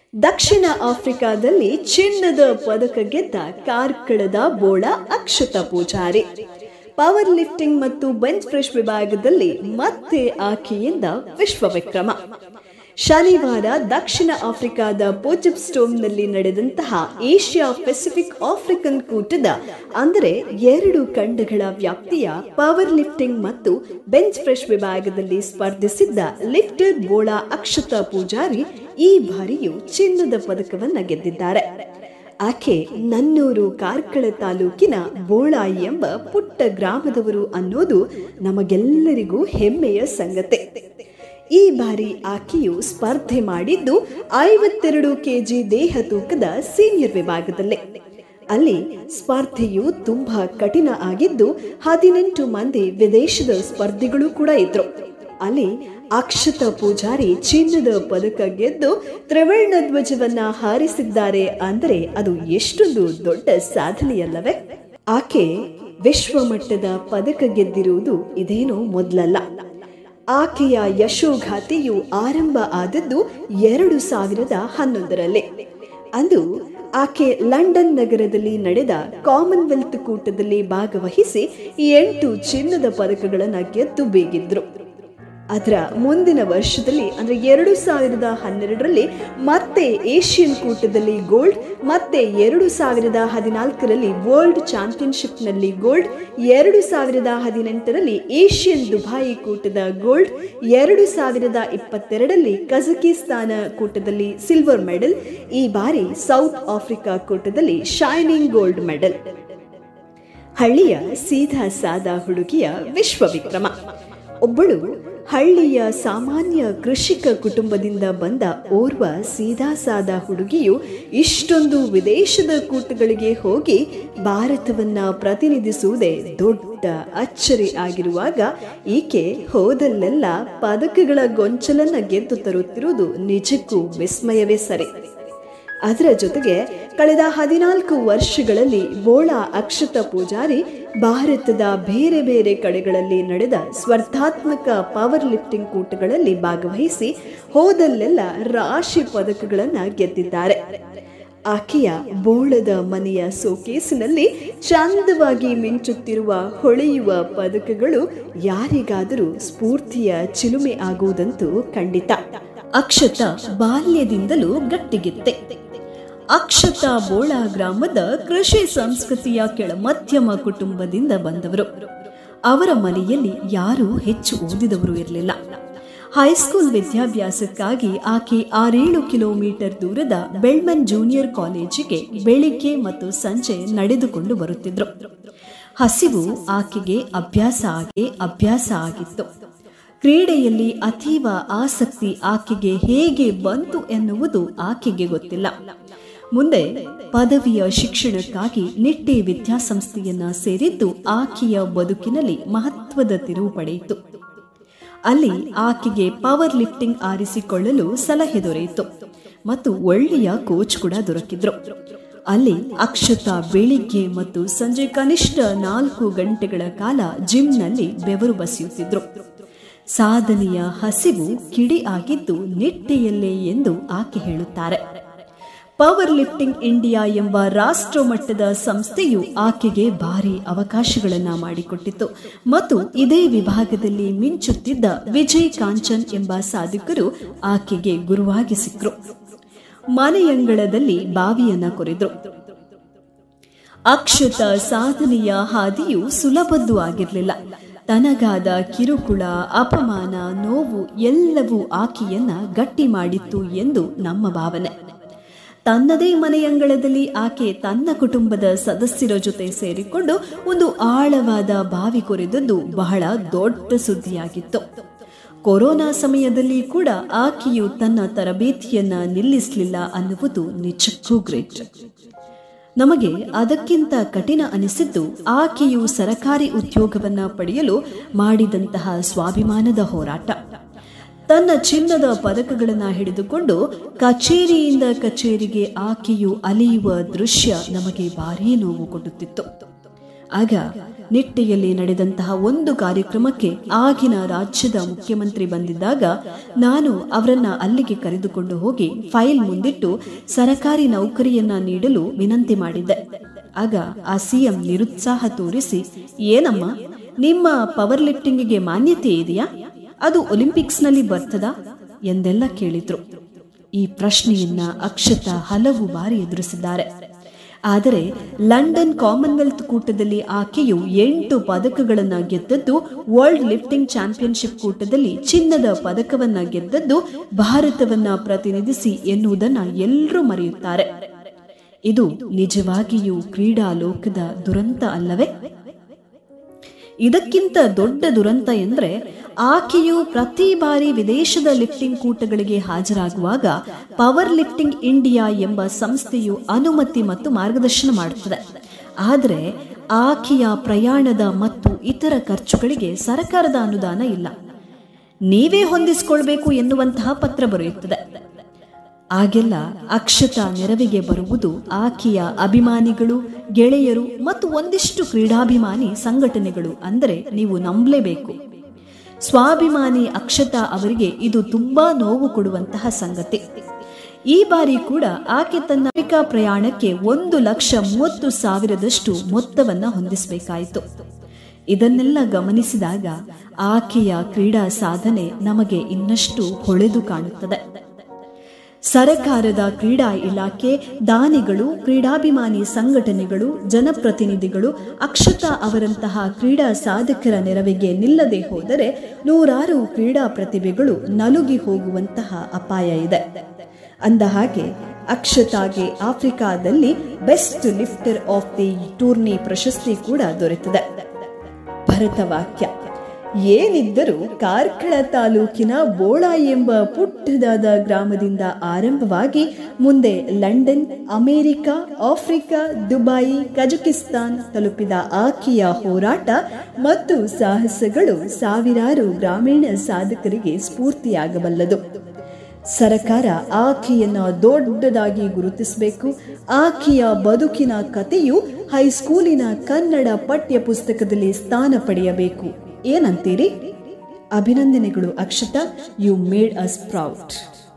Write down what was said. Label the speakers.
Speaker 1: ದಕ್ಷಿಣ ಆಫ್ರಿಕಾದಲ್ಲಿ ಚಿನ್ನದ ಪದಕ ಗೆದ್ದ ಕಾರ್ಕಳದ ಬೋಳ ಅಕ್ಷತ ಪೂಜಾರಿ ಪವರ್ ಲಿಫ್ಟಿಂಗ್ ಮತ್ತು ಬೆಂಚ್ ಫ್ರೆಶ್ ವಿಭಾಗದಲ್ಲಿ ಮತ್ತೆ ಆಕೆಯಿಂದ ವಿಶ್ವ ವಿಕ್ರಮ ಶನಿವಾರ ದಕ್ಷಿಣ ಆಫ್ರಿಕಾದ ನಲ್ಲಿ ನಡೆದಂತಹ ಏಷ್ಯಾ ಪೆಸಿಫಿಕ್ ಆಫ್ರಿಕನ್ ಕೂಟದ ಅಂದರೆ ಎರಡು ಖಂಡಗಳ ವ್ಯಾಪ್ತಿಯ ಪವರ್ ಲಿಫ್ಟಿಂಗ್ ಮತ್ತು ಬೆಂಚ್ ಫ್ರೆಶ್ ವಿಭಾಗದಲ್ಲಿ ಸ್ಪರ್ಧಿಸಿದ್ದ ಲಿಫ್ಟರ್ ಬೋಳಾ ಅಕ್ಷತಾ ಪೂಜಾರಿ ಈ ಬಾರಿಯೂ ಚಿನ್ನದ ಪದಕವನ್ನ ಗೆದ್ದಿದ್ದಾರೆ ಆಕೆ ನನ್ನೂರು ಕಾರ್ಕಳ ತಾಲೂಕಿನ ಬೋಳಾಯಿ ಎಂಬ ಪುಟ್ಟ ಗ್ರಾಮದವರು ಅನ್ನೋದು ನಮಗೆಲ್ಲರಿಗೂ ಹೆಮ್ಮೆಯ ಸಂಗತಿ ಈ ಬಾರಿ ಆಕೆಯು ಸ್ಪರ್ಧೆ ಮಾಡಿದ್ದು ಐವತ್ತೆರಡು ಕೆಜಿ ದೇಹ ತೂಕದ ಸೀನಿಯರ್ ವಿಭಾಗದಲ್ಲೇ ಅಲ್ಲಿ ಸ್ಪರ್ಧೆಯು ತುಂಬಾ ಕಠಿಣ ಆಗಿದ್ದು ಹದಿನೆಂಟು ಮಂದಿ ವಿದೇಶದ ಸ್ಪರ್ಧಿಗಳು ಕೂಡ ಇದ್ರು ಅಲ್ಲಿ ಅಕ್ಷತ ಪೂಜಾರಿ ಚಿನ್ನದ ಪದಕ ಗೆದ್ದು ತ್ರಿವರ್ಣ ಧ್ವಜವನ್ನ ಹಾರಿಸಿದ್ದಾರೆ ಅಂದರೆ ಅದು ಎಷ್ಟೊಂದು ದೊಡ್ಡ ಸಾಧನೆಯಲ್ಲವೇ ಆಕೆ ವಿಶ್ವಮಟ್ಟದ ಪದಕ ಗೆದ್ದಿರುವುದು ಇದೇನೋ ಮೊದಲಲ್ಲ ಆಕೆಯ ಯಶೋಗಾಥೆಯು ಆರಂಭ ಆದದ್ದು ಎರಡು ಸಾವಿರದ ಹನ್ನೊಂದರಲ್ಲಿ ಅಂದು ಆಕೆ ಲಂಡನ್ ನಗರದಲ್ಲಿ ನಡೆದ ಕಾಮನ್ವೆಲ್ತ್ ಕೂಟದಲ್ಲಿ ಭಾಗವಹಿಸಿ ಎಂಟು ಚಿನ್ನದ ಪದಕಗಳನ್ನು ಗೆದ್ದು ಬೇಗಿದ್ರು ಅದರ ಮುಂದಿನ ವರ್ಷದಲ್ಲಿ ಅಂದರೆ ಎರಡು ಸಾವಿರದ ಹನ್ನೆರಡರಲ್ಲಿ ಮತ್ತೆ ಏಷ್ಯನ್ ಕೂಟದಲ್ಲಿ ಗೋಲ್ಡ್ ಮತ್ತೆ ಎರಡು ಸಾವಿರದ ಹದಿನಾಲ್ಕರಲ್ಲಿ ವರ್ಲ್ಡ್ ಚಾಂಪಿಯನ್ಶಿಪ್ನಲ್ಲಿ ಗೋಲ್ಡ್ ಎರಡು ಸಾವಿರದ ಹದಿನೆಂಟರಲ್ಲಿ ಏಷ್ಯನ್ ದುಬಾಯಿ ಕೂಟದ ಗೋಲ್ಡ್ ಎರಡು ಸಾವಿರದ ಇಪ್ಪತ್ತೆರಡರಲ್ಲಿ ಕಜಕಿಸ್ತಾನ ಕೂಟದಲ್ಲಿ ಸಿಲ್ವರ್ ಮೆಡಲ್ ಈ ಬಾರಿ ಸೌತ್ ಆಫ್ರಿಕಾ ಕೂಟದಲ್ಲಿ ಶೈನಿಂಗ್ ಗೋಲ್ಡ್ ಮೆಡಲ್ ಹಳ್ಳಿಯ ಸೀದಾ ಸಾದಾ ಹುಡುಗಿಯ ವಿಶ್ವ ವಿಕ್ರಮ ಒಬ್ಬಳು ಹಳ್ಳಿಯ ಸಾಮಾನ್ಯ ಕೃಷಿಕ ಕುಟುಂಬದಿಂದ ಬಂದ ಓರ್ವ ಸೀದಾ ಸಾದಾ ಹುಡುಗಿಯು ಇಷ್ಟೊಂದು ವಿದೇಶದ ಕೂಟಗಳಿಗೆ ಹೋಗಿ ಭಾರತವನ್ನ ಪ್ರತಿನಿಧಿಸುವುದೇ ದೊಡ್ಡ ಅಚ್ಚರಿ ಆಗಿರುವಾಗ ಈಕೆ ಹೋದಲ್ಲೆಲ್ಲ ಪದಕಗಳ ಗೊಂಚಲನ್ನ ಗೆದ್ದು ತರುತ್ತಿರುವುದು ನಿಜಕ್ಕೂ ವಿಸ್ಮಯವೇ ಸರಿ ಅದರ ಜೊತೆಗೆ ಕಳೆದ ಹದಿನಾಲ್ಕು ವರ್ಷಗಳಲ್ಲಿ ಬೋಳಾ ಅಕ್ಷತ ಪೂಜಾರಿ ಭಾರತದ ಬೇರೆ ಬೇರೆ ಕಡೆಗಳಲ್ಲಿ ನಡೆದ ಸ್ಪರ್ಧಾತ್ಮಕ ಪವರ್ ಲಿಫ್ಟಿಂಗ್ ಕೂಟಗಳಲ್ಲಿ ಭಾಗವಹಿಸಿ ಹೋದಲ್ಲೆಲ್ಲ ರಾಶಿ ಪದಕಗಳನ್ನು ಗೆದ್ದಿದ್ದಾರೆ ಆಕೆಯ ಬೋಳದ ಮನೆಯ ಸೋಕೇಸಿನಲ್ಲಿ ಚಂದವಾಗಿ ಮಿಂಚುತ್ತಿರುವ ಹೊಳೆಯುವ ಪದಕಗಳು ಯಾರಿಗಾದರೂ ಸ್ಫೂರ್ತಿಯ ಚಿಲುಮೆ ಆಗುವುದಂತೂ ಖಂಡಿತ ಅಕ್ಷತ ಬಾಲ್ಯದಿಂದಲೂ ಗಟ್ಟಿಗಿತ್ತೆ ಅಕ್ಷತ ಬೋಳ ಗ್ರಾಮದ ಕೃಷಿ ಸಂಸ್ಕೃತಿಯ ಕೆಳ ಮಧ್ಯಮ ಕುಟುಂಬದಿಂದ ಬಂದವರು ಅವರ ಮನೆಯಲ್ಲಿ ಯಾರೂ ಹೆಚ್ಚು ಓದಿದವರು ಇರಲಿಲ್ಲ ಹೈಸ್ಕೂಲ್ ವಿದ್ಯಾಭ್ಯಾಸಕ್ಕಾಗಿ ಆಕೆ ಆರೇಳು ಕಿಲೋಮೀಟರ್ ದೂರದ ಬೆಳ್ಮನ್ ಜೂನಿಯರ್ ಕಾಲೇಜಿಗೆ ಬೆಳಿಗ್ಗೆ ಮತ್ತು ಸಂಜೆ ನಡೆದುಕೊಂಡು ಬರುತ್ತಿದ್ರು ಹಸಿವು ಆಕೆಗೆ ಅಭ್ಯಾಸ ಆಗಿ ಅಭ್ಯಾಸ ಆಗಿತ್ತು ಕ್ರೀಡೆಯಲ್ಲಿ ಅತೀವ ಆಸಕ್ತಿ ಆಕೆಗೆ ಹೇಗೆ ಬಂತು ಎನ್ನುವುದು ಆಕೆಗೆ ಗೊತ್ತಿಲ್ಲ ಮುಂದೆ ಪದವಿಯ ಶಿಕ್ಷಣಕ್ಕಾಗಿ ನಿಟ್ಟೆ ವಿದ್ಯಾಸಂಸ್ಥೆಯನ್ನ ಸೇರಿದ್ದು ಆಕೆಯ ಬದುಕಿನಲ್ಲಿ ಮಹತ್ವದ ತಿರುವು ಪಡೆಯಿತು ಅಲ್ಲಿ ಆಕೆಗೆ ಪವರ್ ಲಿಫ್ಟಿಂಗ್ ಆರಿಸಿಕೊಳ್ಳಲು ಸಲಹೆ ದೊರೆಯಿತು ಮತ್ತು ಒಳ್ಳೆಯ ಕೋಚ್ ಕೂಡ ದೊರಕಿದ್ರು ಅಲ್ಲಿ ಅಕ್ಷತಾ ಬೆಳಿಗ್ಗೆ ಮತ್ತು ಸಂಜೆ ಕನಿಷ್ಠ ನಾಲ್ಕು ಗಂಟೆಗಳ ಕಾಲ ಜಿಮ್ನಲ್ಲಿ ಬೆವರು ಬಸಿಯುತ್ತಿದ್ರು ಸಾಧನೆಯ ಹಸಿವು ಕಿಡಿ ಆಗಿದ್ದು ನಿಟ್ಟೆಯಲ್ಲೇ ಎಂದು ಆಕೆ ಹೇಳುತ್ತಾರೆ ಪವರ್ ಲಿಫ್ಟಿಂಗ್ ಇಂಡಿಯಾ ಎಂಬ ರಾಷ್ಟ್ರ ಮಟ್ಟದ ಸಂಸ್ಥೆಯು ಆಕೆಗೆ ಭಾರಿ ಅವಕಾಶಗಳನ್ನ ಮಾಡಿಕೊಟ್ಟಿತ್ತು ಮತ್ತು ಇದೇ ವಿಭಾಗದಲ್ಲಿ ಮಿಂಚುತ್ತಿದ್ದ ವಿಜಯ್ ಕಾಂಚನ್ ಎಂಬ ಸಾಧಕರು ಆಕೆಗೆ ಗುರುವಾಗಿ ಸಿಕ್ಕರು ಮನೆಯಂಗಳದಲ್ಲಿ ಬಾವಿಯನ್ನ ಕೊರೆದ್ರು ಅಕ್ಷತ ಸಾಧನೆಯ ಹಾದಿಯು ಸುಲಭದ್ದು ಆಗಿರಲಿಲ್ಲ ತನಗಾದ ಕಿರುಕುಳ ಅಪಮಾನ ನೋವು ಎಲ್ಲವೂ ಆಕೆಯನ್ನ ಗಟ್ಟಿ ಮಾಡಿತ್ತು ಎಂದು ನಮ್ಮ ಭಾವನೆ ತನ್ನದೇ ಮನೆಯಂಗಳದಲ್ಲಿ ಆಕೆ ತನ್ನ ಕುಟುಂಬದ ಸದಸ್ಯರ ಜೊತೆ ಸೇರಿಕೊಂಡು ಒಂದು ಆಳವಾದ ಬಾವಿ ಕೊರೆದದ್ದು ಬಹಳ ದೊಡ್ಡ ಸುದ್ದಿಯಾಗಿತ್ತು ಕೊರೋನಾ ಸಮಯದಲ್ಲಿ ಕೂಡ ಆಕೆಯು ತನ್ನ ತರಬೇತಿಯನ್ನ ನಿಲ್ಲಿಸಲಿಲ್ಲ ಅನ್ನುವುದು ನಿಜಕ್ಕೂ ಗ್ರೇಟ್ ನಮಗೆ ಅದಕ್ಕಿಂತ ಕಠಿಣ ಅನಿಸಿದ್ದು ಆಕೆಯು ಸರಕಾರಿ ಉದ್ಯೋಗವನ್ನ ಪಡೆಯಲು ಮಾಡಿದಂತಹ ಸ್ವಾಭಿಮಾನದ ಹೋರಾಟ ತನ್ನ ಚಿನ್ನದ ಪದಕಗಳನ್ನು ಹಿಡಿದುಕೊಂಡು ಕಚೇರಿಯಿಂದ ಕಚೇರಿಗೆ ಆಕೆಯು ಅಲಿಯುವ ದೃಶ್ಯ ನಮಗೆ ಭಾರೀ ನೋವು ಕೊಡುತ್ತಿತ್ತು ಆಗ ನಿಟ್ಟೆಯಲ್ಲಿ ನಡೆದಂತಹ ಒಂದು ಕಾರ್ಯಕ್ರಮಕ್ಕೆ ಆಗಿನ ರಾಜ್ಯದ ಮುಖ್ಯಮಂತ್ರಿ ಬಂದಿದ್ದಾಗ ನಾನು ಅವರನ್ನ ಅಲ್ಲಿಗೆ ಕರೆದುಕೊಂಡು ಹೋಗಿ ಫೈಲ್ ಮುಂದಿಟ್ಟು ಸರಕಾರಿ ನೌಕರಿಯನ್ನ ನೀಡಲು ವಿನಂತಿ ಮಾಡಿದ್ದೆ ಆಗ ಆ ಸಿಎಂ ನಿರುತ್ಸಾಹ ತೋರಿಸಿ ಏನಮ್ಮ ನಿಮ್ಮ ಪವರ್ ಲಿಫ್ಟಿಂಗಿಗೆ ಮಾನ್ಯತೆ ಇದೆಯಾ ಅದು ಒಲಿಂಪಿಕ್ಸ್ನಲ್ಲಿ ಬರ್ತದಾ ಎಂದೆಲ್ಲ ಕೇಳಿದ್ರು ಈ ಪ್ರಶ್ನೆಯನ್ನ ಅಕ್ಷತ ಹಲವು ಬಾರಿ ಎದುರಿಸಿದ್ದಾರೆ ಆದರೆ ಲಂಡನ್ ಕಾಮನ್ವೆಲ್ತ್ ಕೂಟದಲ್ಲಿ ಆಕೆಯು ಎಂಟು ಪದಕಗಳನ್ನ ಗೆದ್ದದ್ದು ವರ್ಲ್ಡ್ ಲಿಫ್ಟಿಂಗ್ ಚಾಂಪಿಯನ್ಶಿಪ್ ಕೂಟದಲ್ಲಿ ಚಿನ್ನದ ಪದಕವನ್ನ ಗೆದ್ದದ್ದು ಭಾರತವನ್ನ ಪ್ರತಿನಿಧಿಸಿ ಎನ್ನುವುದನ್ನ ಎಲ್ಲರೂ ಮರೆಯುತ್ತಾರೆ ಇದು ನಿಜವಾಗಿಯೂ ಕ್ರೀಡಾ ಲೋಕದ ದುರಂತ ಅಲ್ಲವೇ ಇದಕ್ಕಿಂತ ದೊಡ್ಡ ದುರಂತ ಎಂದ್ರೆ ಆಕೆಯು ಪ್ರತಿ ಬಾರಿ ವಿದೇಶದ ಲಿಫ್ಟಿಂಗ್ ಕೂಟಗಳಿಗೆ ಹಾಜರಾಗುವಾಗ ಪವರ್ ಲಿಫ್ಟಿಂಗ್ ಇಂಡಿಯಾ ಎಂಬ ಸಂಸ್ಥೆಯು ಅನುಮತಿ ಮತ್ತು ಮಾರ್ಗದರ್ಶನ ಮಾಡುತ್ತದೆ ಆದರೆ ಆಕೆಯ ಪ್ರಯಾಣದ ಮತ್ತು ಇತರ ಖರ್ಚುಗಳಿಗೆ ಸರ್ಕಾರದ ಅನುದಾನ ಇಲ್ಲ ನೀವೇ ಹೊಂದಿಸಿಕೊಳ್ಬೇಕು ಎನ್ನುವಂತಹ ಪತ್ರ ಬರೆಯುತ್ತದೆ ಆಗೆಲ್ಲ ಅಕ್ಷತ ನೆರವಿಗೆ ಬರುವುದು ಆಕೆಯ ಅಭಿಮಾನಿಗಳು ಗೆಳೆಯರು ಮತ್ತು ಒಂದಿಷ್ಟು ಕ್ರೀಡಾಭಿಮಾನಿ ಸಂಘಟನೆಗಳು ಅಂದರೆ ನೀವು ನಂಬಲೇಬೇಕು ಸ್ವಾಭಿಮಾನಿ ಅಕ್ಷತಾ ಅವರಿಗೆ ಇದು ತುಂಬಾ ನೋವು ಕೊಡುವಂತಹ ಸಂಗತಿ ಈ ಬಾರಿ ಕೂಡ ಆಕೆ ತನ್ನ ಅಮೆರಿಕ ಪ್ರಯಾಣಕ್ಕೆ ಒಂದು ಲಕ್ಷ ಮೂವತ್ತು ಸಾವಿರದಷ್ಟು ಮೊತ್ತವನ್ನ ಹೊಂದಿಸಬೇಕಾಯಿತು ಇದನ್ನೆಲ್ಲ ಗಮನಿಸಿದಾಗ ಆಕೆಯ ಕ್ರೀಡಾ ಸಾಧನೆ ನಮಗೆ ಇನ್ನಷ್ಟು ಹೊಳೆದು ಕಾಣುತ್ತದೆ ಸರಕಾರದ ಕ್ರೀಡಾ ಇಲಾಖೆ ದಾನಿಗಳು ಕ್ರೀಡಾಭಿಮಾನಿ ಸಂಘಟನೆಗಳು ಜನಪ್ರತಿನಿಧಿಗಳು ಅಕ್ಷತಾ ಅವರಂತಹ ಕ್ರೀಡಾ ಸಾಧಕರ ನೆರವಿಗೆ ನಿಲ್ಲದೆ ಹೋದರೆ ನೂರಾರು ಕ್ರೀಡಾ ಪ್ರತಿಭೆಗಳು ನಲುಗಿ ಹೋಗುವಂತಹ ಅಪಾಯ ಇದೆ ಅಂದ ಹಾಗೆ ಅಕ್ಷತಾಗೆ ಆಫ್ರಿಕಾದಲ್ಲಿ best lifter of the tourney ಪ್ರಶಸ್ತಿ ಕೂಡ ದೊರೆತಿದೆ ಭರತವಾಕ್ಯ ಏನಿದ್ದರೂ ಕಾರ್ಕಳ ತಾಲೂಕಿನ ಬೋಳ ಎಂಬ ಪುಟ್ಟದಾದ ಗ್ರಾಮದಿಂದ ಆರಂಭವಾಗಿ ಮುಂದೆ London America Africa Dubai Kazakhstan ತಲುಪಿದ ಆಕೆಯ ಹೋರಾಟ ಮತ್ತು ಸಾಹಸಗಳು ಸಾವಿರಾರು ಗ್ರಾಮೀಣ ಸಾಧಕರಿಗೆ ಸ್ಫೂರ್ತಿಯಾಗಬಲ್ಲದು ಸರಕಾರ ಆಕೆಯನ್ನ ದೊಡ್ಡದಾಗಿ ಗುರುತಿಸಬೇಕು ಆಕೆಯ ಬದುಕಿನ ಕಥೆಯು ಹೈಸ್ಕೂಲಿನ ಕನ್ನಡ ಪಠ್ಯ ಪುಸ್ತಕದಲ್ಲಿ ಸ್ಥಾನ ಪಡೆಯಬೇಕು ಏನಂತೀರಿ ಅಭಿನಂದನೆಗಳು Akshata you made us proud